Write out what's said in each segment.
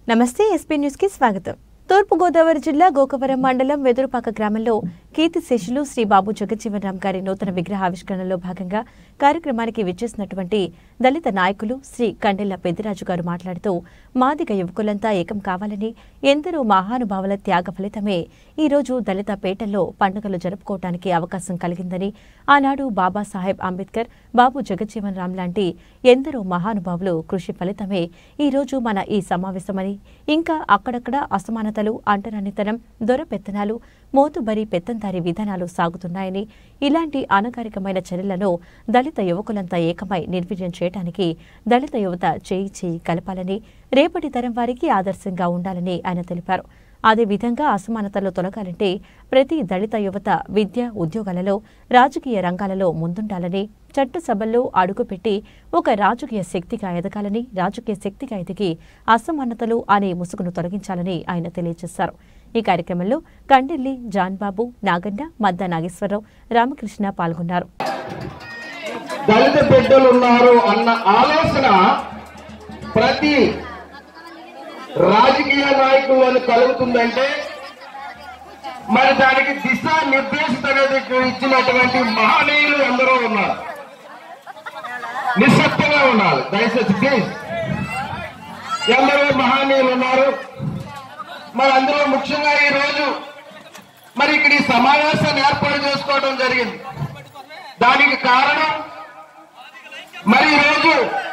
నమస్తే SP news కి స్వాగతం తూర్పుగోదావరి జిల్లా గోకవరం మండలం వెదురుపాక గ్రామంలో కీర్తిశేషులు శ్రీ బాబు జగజ్జీవన్ గారి నూతన విగ్రహావిష్కరణలో భాగంగా కార్యక్రమానికి విచ్చేసినటువంటి దళిత నాయకులు శ్రీ కండెల్ల పెద్దిరాజు గారు మాట్లాడుతూ మాదిగ యువకులంతా ఏకం కావాలని ఎందరో మహానుభావుల త్యాగ ఫలితమే ఈ రోజు దళిత పేటల్లో పండుగలు జరుపుకోవటానికి అవకాశం కలిగిందని ఆనాడు బాబాసాహెబ్ అంబేద్కర్ బాబు జగజ్జీవన్ రామ్ లాంటి ఎందరో మహానుభావులు కృషి ఫలితమే ఈ రోజు మన ఈ సమావేశమని ఇంకా అక్కడక్కడ అసమానతలు అంటరానితనం దొర పెత్తనాలు మోతుబరి పెత్తందారి విధానాలు సాగుతున్నాయని ఇలాంటి అనగారికమైన చర్యలను దళిత యువకులంతా ఏకమై నిర్వీర్యం చేయడానికి దళిత యువత చేయి చేయి కలపాలని రేపటి తరం వారికి ఆదర్శంగా ఉండాలని ఆయన తెలిపారు అదేవిధంగా అసమానతలు తొలగాలంటే ప్రతి దళిత యువత విద్య ఉద్యోగాలలో రాజకీయ రంగాలలో ముందుండాలని చట్టసభల్లో అడుగుపెట్టి ఒక రాజకీయ శక్తిగా ఎదగాలని రాజకీయ శక్తిగా ఎదిగి అసమానతలు అనే ముసుగును తొలగించాలని ఆయన తెలియజేశారు ఈ కార్యక్రమంలో కండెల్లి జాన్బాబు నాగన్న మద్ద నాగేశ్వరరావు రామకృష్ణ పాల్గొన్నారు దళిత బిడ్డలు ఉన్నారు అన్న ఆలోచన ప్రతి రాజకీయ నాయకులను కలుగుతుందంటే మరి దానికి దిశ నిర్దేశిత అనేది ఇచ్చినటువంటి మహనీయులు ఎందరో ఉన్నారు నిశ్శబ్దంగా ఉన్నారు దయచేసి ప్లీజ్ ఎందరో మహనీయులు ఉన్నారు మరి అందులో ముఖ్యంగా ఈ రోజు మరి ఇక్కడ ఈ సమావేశాన్ని ఏర్పాటు చేసుకోవడం జరిగింది దానికి కారణం మరి ఈరోజు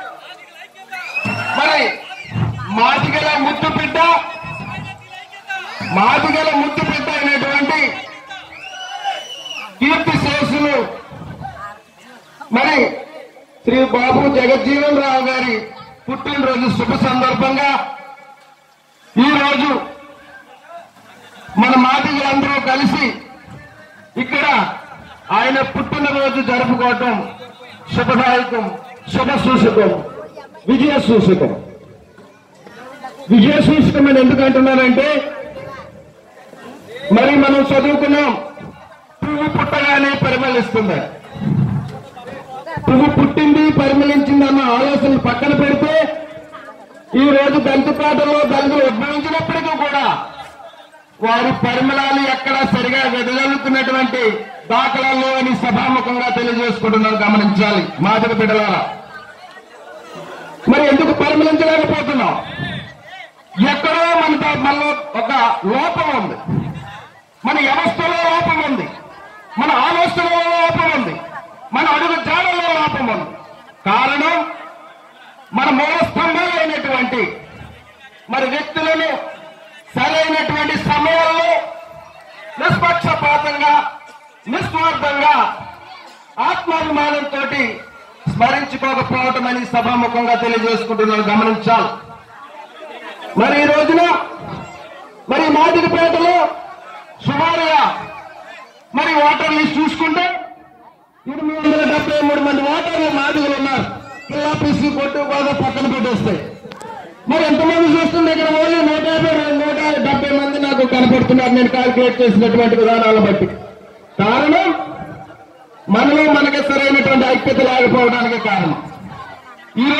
మరి మాదిగల ముద్దు బిడ్డ మాదిగల ముద్దు బిడ్డ అయినటువంటి కీర్తి శేషులు మరి శ్రీ బాబు జగజ్జీవన్ రావు గారి పుట్టినరోజు శుభ సందర్భంగా ఈ రోజు మన మాదిగలందరూ కలిసి ఇక్కడ ఆయన పుట్టినరోజు జరుపుకోవటం శుభదాయకం శుభ సూచకం విజయ సూచకం విజయ సూచకం అని ఎందుకు అంటున్నానంటే మరి మనం చదువుకున్నాం పువ్వు పుట్టగానే పరిమళిస్తుంది పువ్వు పుట్టింది పరిమళించింది అన్న ఆలోచనలు పక్కన పెడితే ఈ రోజు దంతుపాటలో దంతులు ఉద్భవించినప్పటికీ కూడా వారి పరిమళాలు ఎక్కడ సరిగా వెదజల్లుతున్నటువంటి దాఖలాలు అని సభాముఖంగా తెలియజేసుకుంటున్నారు గమనించాలి మాదిక బిడ్డలారా మరి ఎందుకు పరిమళించలేకపోతున్నాం ఎక్కడో మన ద- మనలో ఒక లోపం ఉంది మన వ్యవస్థలో లోపం ఉంది మన ఆలోచనలో లోపం ఉంది మన అడుగు జాడలో లోపం ఉంది కారణం మన మూల స్తంభాలైనటువంటి మరి వ్యక్తులను సరైనటువంటి సమయంలో నిష్పక్షపాతంగా నిస్వార్థంగా ఆత్మాభిమానంతో స్మరించుకోకపోవటం అని సభాముఖంగా తెలియజేసుకుంటున్నాను గమనించాలి మరి ఈ రోజున మరి మాదిరిపేటలో సుమారుగా మరి ఓటర్ లిస్ట్ చూసుకుంటే ఎనిమిది వందల డెబ్బై మూడు మంది ఓటర్లు మాదిగలు ఉన్నారు పిల్లాపిసి కొట్టు బాగా పక్కన పెట్టేస్తాయి మరి ఎంతమంది చూస్తుంది ఇక్కడ ఓన్లీ నూట యాభై రెండు నూట డెబ్బై మంది నాకు కనపడుతున్నారు నేను కాల్కులేట్ చేసినటువంటి విధానాలను బట్టి కారణం మనలో మనకి సరైనటువంటి ఐక్యత లేకపోవడానికి కారణం